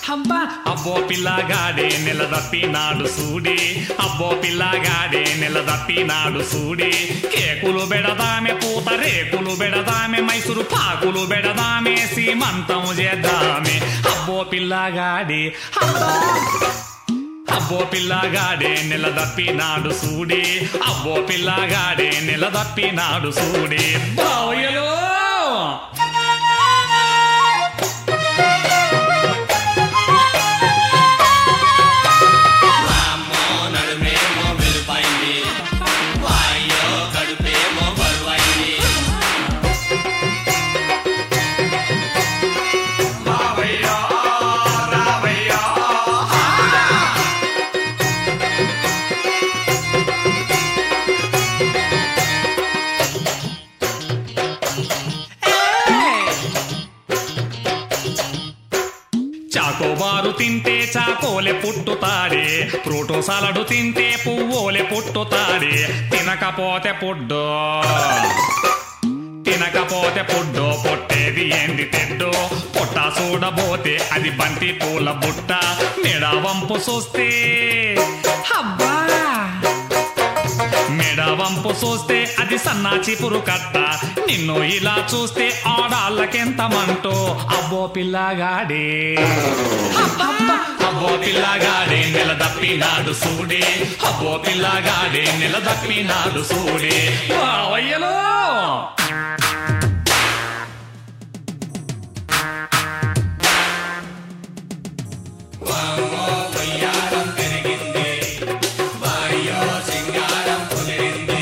అబ్బా అబ్బో పిల్లగాడే నిలదప్పినాడు సూడి అబ్బో పిల్లగాడే నిలదప్పినాడు సూడి కేకులు బెడదామె పూత రేకులు బెడదామె మైసూరు పాకులు బెడదామె సీమంతం చేద్దామె అబ్బో పిల్లగాడే అబ్బా అబ్బో పిల్లగాడే నిలదప్పినాడు సూడి అబ్బో పిల్లగాడే నిలదప్పినాడు సూడి బావయ్యలో వామ్మో నడుమేమో వెలుపైంది వాయ్యో కడుపేమో బరువైంది రావయ్యా రావయ్యా చాకోబారు తింటే చాకోలే పుట్టుతాడే ఫ్రూటో సలడు తింటే పువ్వులే పుట్టుతాడే తినకపోతే పుడ్డు తినకపోతే పుడ్డు పొట్టేది ఏంది తెడ్డు పొట్ట చూడబోతే అది బంతి పూల బుట్ట మెడ వంపు చూస్తే అబ్బా మెడ వంపు చూస్తే అది సన్నాచి పురుకట్ట నిన్ను ఇలా చూస్తే ఆడాళ్ళకెంత మంటో అబ్బో పిల్లగాడే అబ్బా అబ్బో పిల్లగాడే నిలదప్పినాడు సూడే అబ్బో పిల్లగాడే నిలదప్పినాడు సూడే వావయ్యలో వామ్మో వయ్యారం పెరిగింది వాయ్యో సింగారం కుదిరింది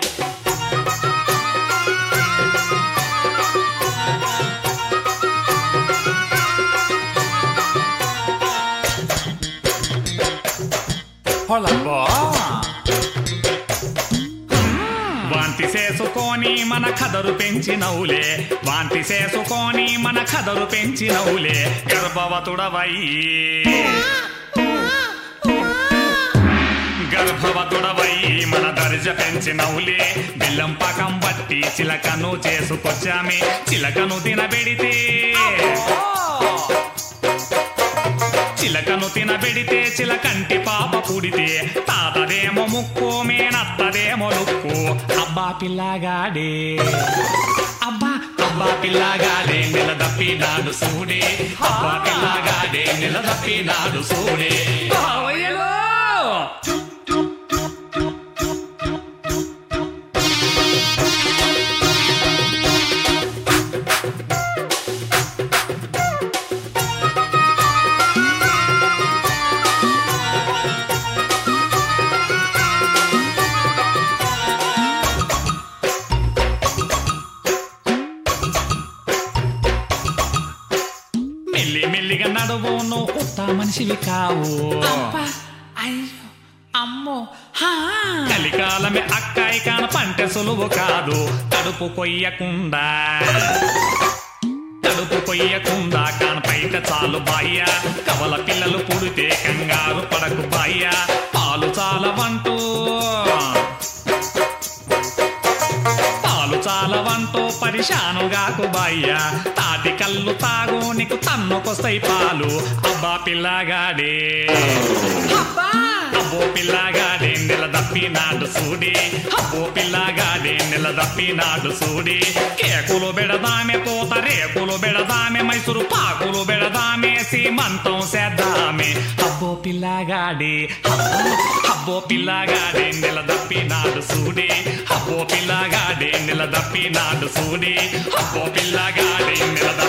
పొలబ్బో వాంతి చేసుకొని మన కదరు పెంచినవులే వాంతి చేసుకొని మన కదరు పెంచినవులే గర్భవతుడవై గర్భవతుడవై మన దర్జ పెంచినవులే బెల్లం పాకం బట్టి చిలకను చేసుకొచ్చామే చిలకను తినబెడితే చిలకను తినబెడితే చిలకంటి పాప పుడితే తాతదేమో ముక్కు మేనత్తదేమో లుక్కు అబ్బా పిల్లగాడే అబ్బా అబ్బా పిల్లగాడే నిలదప్పినాడు సూడే అబ్బా పిల్లగాడే నిలదప్పినాడు సూడే బావయ్యలో మెల్లి మెల్లిగా నడువు నువ్వు ఉత్త మనిషివి కావు అబ్బా అయ్యో అమ్మో హా కలికాలమే అక్కాయి కాన పంట సులువు కాదు కడుపు కొయ్యకుండా కడుపు కొయ్యకుండా కానపైట చాలు బాయ్య కవల పిల్లలు పుడితే కంగారు పడకు బాయ్య పాలు చాలవంటూ పాలు చాలవంటూ పరిశానుగాకు బాయ్య తాటి కళ్ళు తాగు నీకు తన్నుకొస్తాయి పాలు అబ్బా పిల్లగాడే అబ్బా అబ్బో పిల్లగాడే నిలదప్పినాడు సూడి అబ్బో పిల్లగాడే నిలదప్పినాడు సూడి కేకులు బెడదామె పూత రేకులు బెడదామె మైసూరు పాకులు బెడదామె సీమంతం చేద్దామె అబ్బో పిల్లగాడే అబ్బో అబ్బో పిల్లగాడే నిలదప్పినాడు సూడి అబ్బో పిల్లగాడే నిలదప్పినాడు సూడి అబ్బో పిల్లగాడే నిలదప్పినాడు